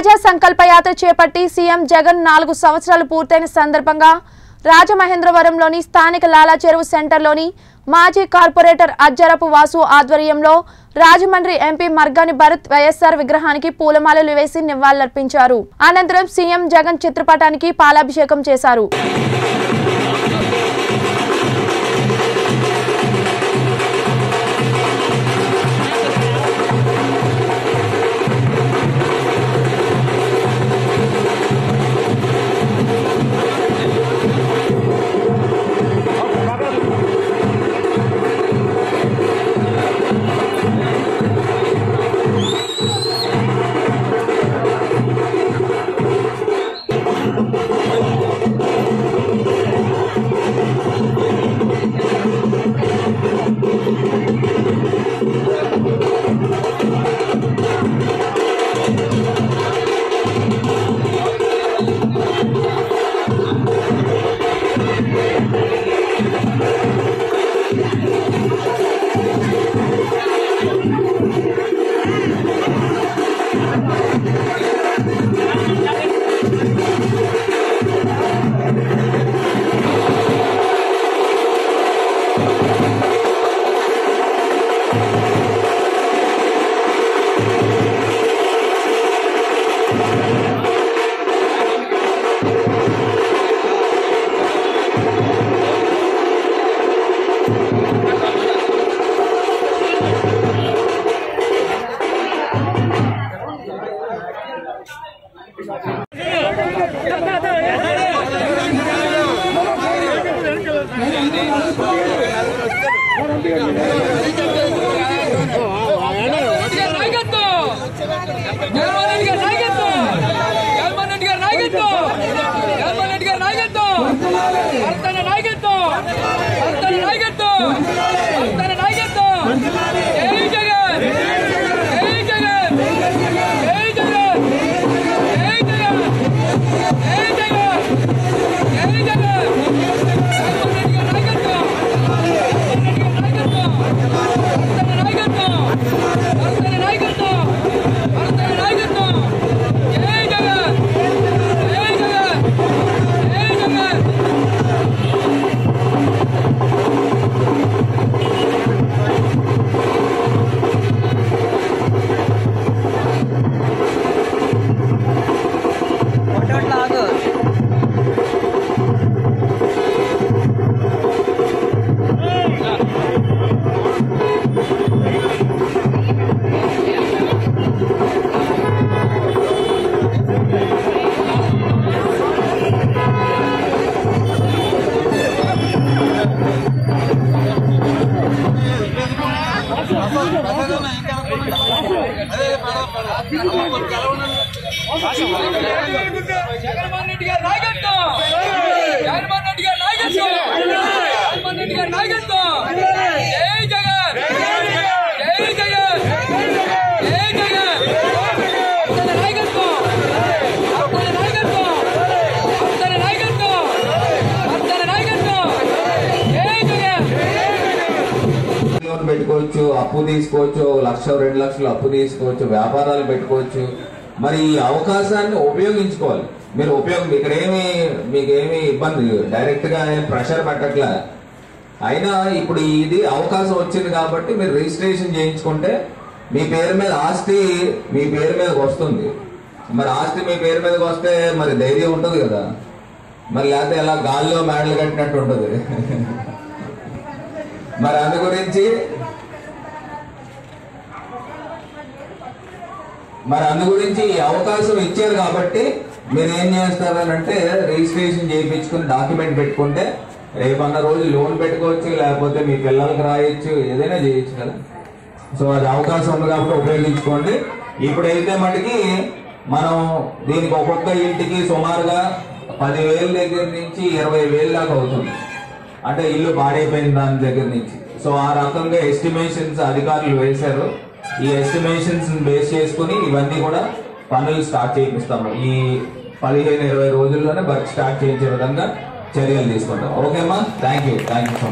ప్రజా సంకల్ప యాత్ర చేపట్టి సీఎం జగన్ నాలుగు సంవత్సరాలు పూర్తయిన సందర్భంగా రాజమహేంద్రవరంలోని స్థానిక లాలా చెరువు సెంటర్లోని మాజీ కార్పొరేటర్ అజ్జరపు వాసు ఆధ్వర్యంలో రాజమండ్రి ఎంపీ మర్గాని భరత్ వైఎస్ఆర్ విగ్రహానికి పూలమాలలు వేసి నివాళులర్పించారు అనంతరం సీఎం జగన్ చిత్రపటానికి పాలాభిషేకం చేశారు నాయకత్వం జగన్మోహన్ రెడ్డి గారి నాయకత్వం జగన్మోహన్ రెడ్డి గారి నాయకత్వం జగన్మోహన్ రెడ్డి గారి నాయకత్వం భర్తన నాయకత్వం భర్తన నాయకత్వం భర్తన నాయకత్వం జై జగన్ జై జగన్ జై జగన్ జై జగన్ జై జగన్ జై జగన్ జగన్మోహన్ రెడ్డి గారి నాయకత్వం జగన్మోహన్ రెడ్డి గారి నాయకత్వం భర్తన నాయకత్వం భర్తన నాయకత్వం భర్తన నాయకత్వం జై జగన్ జై జగన్ జై జగన్ జగన్మోహన్ రెడ్డి గారి నాయకత్వం జగన్మోహన్ రెడ్డి గారి నాయకత్వం జగన్మోహన్ రెడ్డి గారి నాయకత్వం జై జగన్ జై జగన్ జై జగన్ భర్తన నాయకత్వం భర్తన నాయకత్వం భర్తన నాయకత్వం భర్తన నాయకత్వం జై జగన్ లోన్ పెట్టుకోవచ్చు అప్పు తీసుకోవచ్చు ఒక లక్ష రెండు లక్షలు అప్పు తీసుకోవచ్చు వ్యాపారాలు పెట్టుకోవచ్చు మరి ఈ అవకాశాన్ని ఉపయోగించుకోవాలి మీరు ఉపయోగం ఇక్కడ ఏమి మీకు ఏమి ఇబ్బంది డైరెక్ట్ గా ఏం ప్రెషర్ పెట్టట్లే అయినా ఇప్పుడు ఇది అవకాశం వచ్చింది కాబట్టి మీరు రిజిస్ట్రేషన్ చేయించుకుంటే మీ పేరు మీద ఆస్తి మీ పేరు మీదకి వస్తుంది మరి ఆస్తి మీ పేరు మీదకి వస్తే మరి ధైర్యం ఉంటుంది కదా మరి లేకపోతే ఎలా గాల్లో మేడలు కట్టినట్టు ఉంటుంది మరి అందు గురించి మరి అందు గురించి ఈ అవకాశం ఇచ్చారు కాబట్టి మీరు ఏం చేస్తారనంటే రిజిస్ట్రేషన్ చేయించుకుని డాక్యుమెంట్ పెట్టుకుంటే రేపన్న రోజు లోన్ పెట్టుకోవచ్చు లేకపోతే మీ పిల్లలకి రాయొచ్చు ఏదైనా చేయొచ్చు కదా సో అది అవకాశం ఉంది కాబట్టి ఉపయోగించుకోండి ఇప్పుడైతే మటుకి మనం దీనికి ఒక్కొక్క ఇంటికి సుమారుగా పదివేల దగ్గర నుంచి ఇరవై వేల దాకా అవుతుంది అంటే ఇల్లు పాడైపోయిన దాని దగ్గర నుంచి సో ఆ రకంగా ఎస్టిమేషన్స్ అధికారులు వేశారు ఈ ఎస్టిమేషన్స్ బేస్ చేసుకుని ఇవన్నీ కూడా పనులు స్టార్ట్ చేయిస్తాము ఈ పదిహేను ఇరవై రోజుల్లోనే వర్క్ స్టార్ట్ చేయించే విధంగా చర్యలు తీసుకుంటాం ఓకేమ్మా థ్యాంక్ యూ థ్యాంక్ యూ